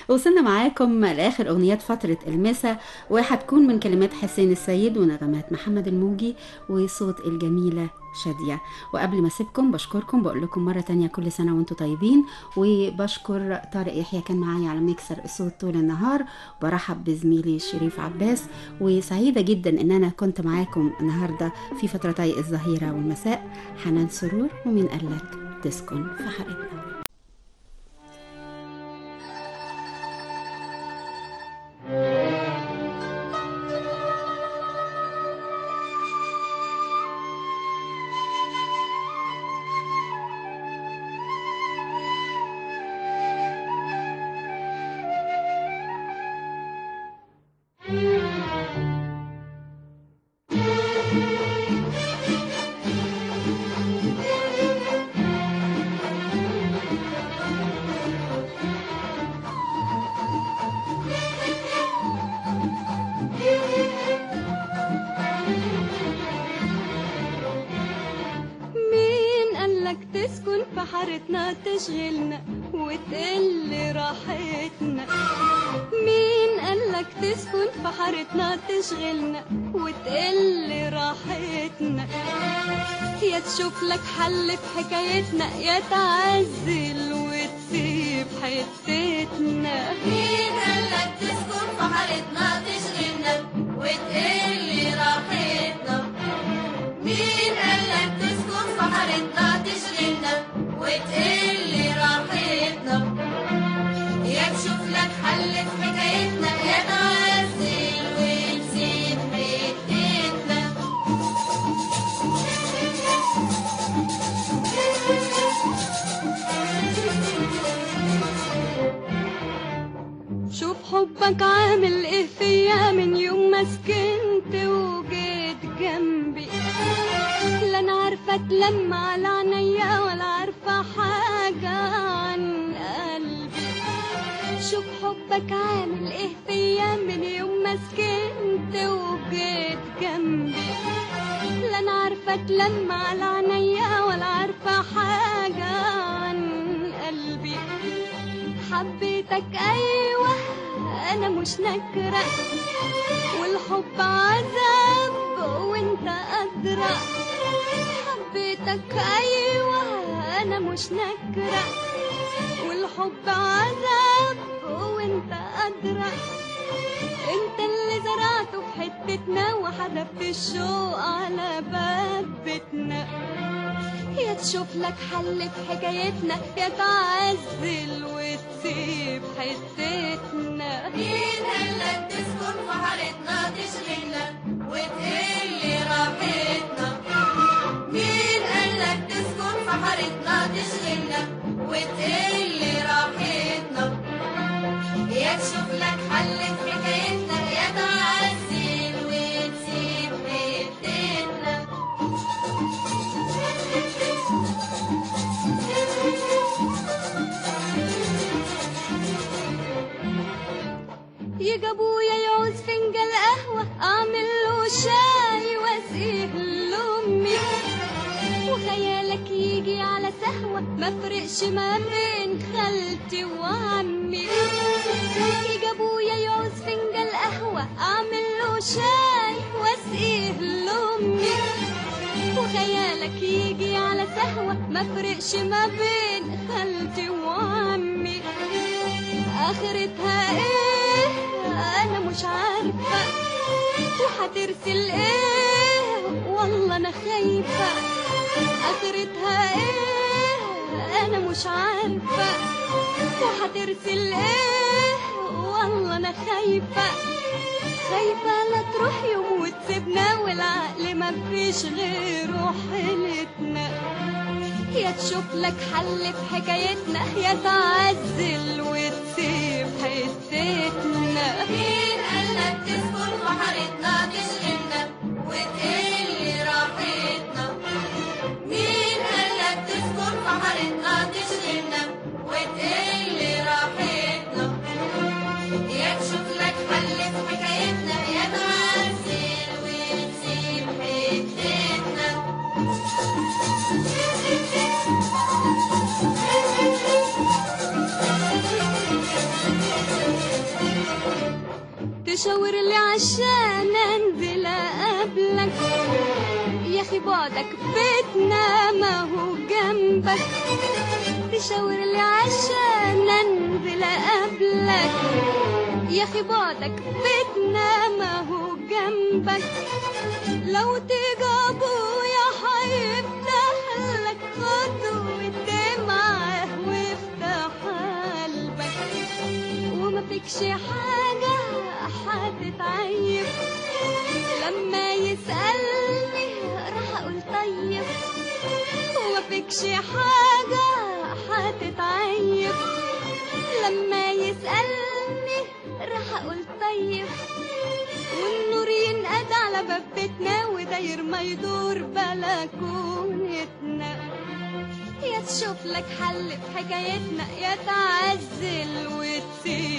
وصلنا معاكم لاخر اغنيات فتره المسا وهتكون من كلمات حسين السيد ونغمات محمد الموجي وصوت الجميله شادية وقبل ما اسيبكم بشكركم بقول لكم مرة تانية كل سنة وانتم طيبين وبشكر طارق يحيى كان معايا على ميكسر الصوت طول النهار وبرحب بزميلي شريف عباس وسعيدة جدا ان انا كنت معاكم النهاردة في فترتي الظهيرة والمساء حنان سرور ومين قالك تسكن في حارتنا مين قالك تسكن في حارتنا تشغلنا وتقل راحتنا مين قالك تسكن في حارتنا تشغلنا وتقل راحتنا يا تشوف لك حل في حكايتنا يا تعزل وتسيب حتتنا مين قالك تسكن في حارتنا تشغلنا وتقل راحتنا مين قالك تسكن في حارتنا تشغلنا وتقل راحتنا يا تشوف لك حل في حكايتنا يا تعزل وتسيب حتتنا شوف حبك عامل ايه فيا من يوم ما سكنت وجيت جنبي لا انا عارفه اتلم على عينيا ولا عارفه حاجه عن قلبي شوف حبك عامل ايه فيا من يوم ما سكنت وجيت جنبي لا انا عارفه اتلم على عينيا ولا عارفه حاجه عن قلبي حبيتك ايوه انا مش نكره والحب عذاب وانت ادرى حبيتك ايوه انا مش نكره والحب عذاب وانت ادرى انت اللي زرعته في حتتنا وحدفت الشوق على باب بيتنا يا تشوف لك حل في حكايتنا يا تعزل وتسيب حتتنا مين قالك تسكن في حارتنا تشغلنا وتقل راحتنا مين قالك تسكن في حارتنا تشغلنا وتقل راحتنا يا تشوف لك حل في حكايتنا يا تعزل وتسيب حتتنا يجي ابويا يعوز فنجان قهوة اعمل له شاي واسقيه لامي وخيالك يجي على سهوة ما فرقش ما بين خالتي وعمي يجي ابويا يعوز فنجان قهوة اعمل له شاي واسقيه لامي وخيالك يجي على سهوة ما فرقش ما بين خالتي وعمي اخرتها ايه انا مش عارفة وهترسل ايه والله انا خايفة اخرتها ايه انا مش عارفة وهترسل ايه والله انا خايفة خايفة لا تروح يوم وتسيبنا والعقل ما فيش غيره حيلتنا يا تشوف لك حل في حكايتنا يا تعزل وتسيب حتتنا مين قالك تسكن في حارتنا تشغلنا وتقل راحتنا مين قالك تسكن في حارتنا تشغلنا وتقل راحتنا يا تشوف لك حل في حكايتنا يا تعزل وتسيب حتتنا تشاور لي عشان انزل اقابلك يا اخي بعدك بيتنا ما هو جنبك تشاور لي عشان انزل اقابلك يا اخي بعدك بيتنا ما هو جنبك لو تيجي ابويا هيفتح لك خطوة معاه وافتح قلبك وما فيكش حاجة هتتعيب لما يسألني راح اقول طيب وما فيكش حاجة هتتعيب لما يسألني راح اقول طيب والنور ينقد على باب بيتنا وداير ما يدور بلكونتنا يا تشوف لك حل في حكايتنا يا تعزل وتسيب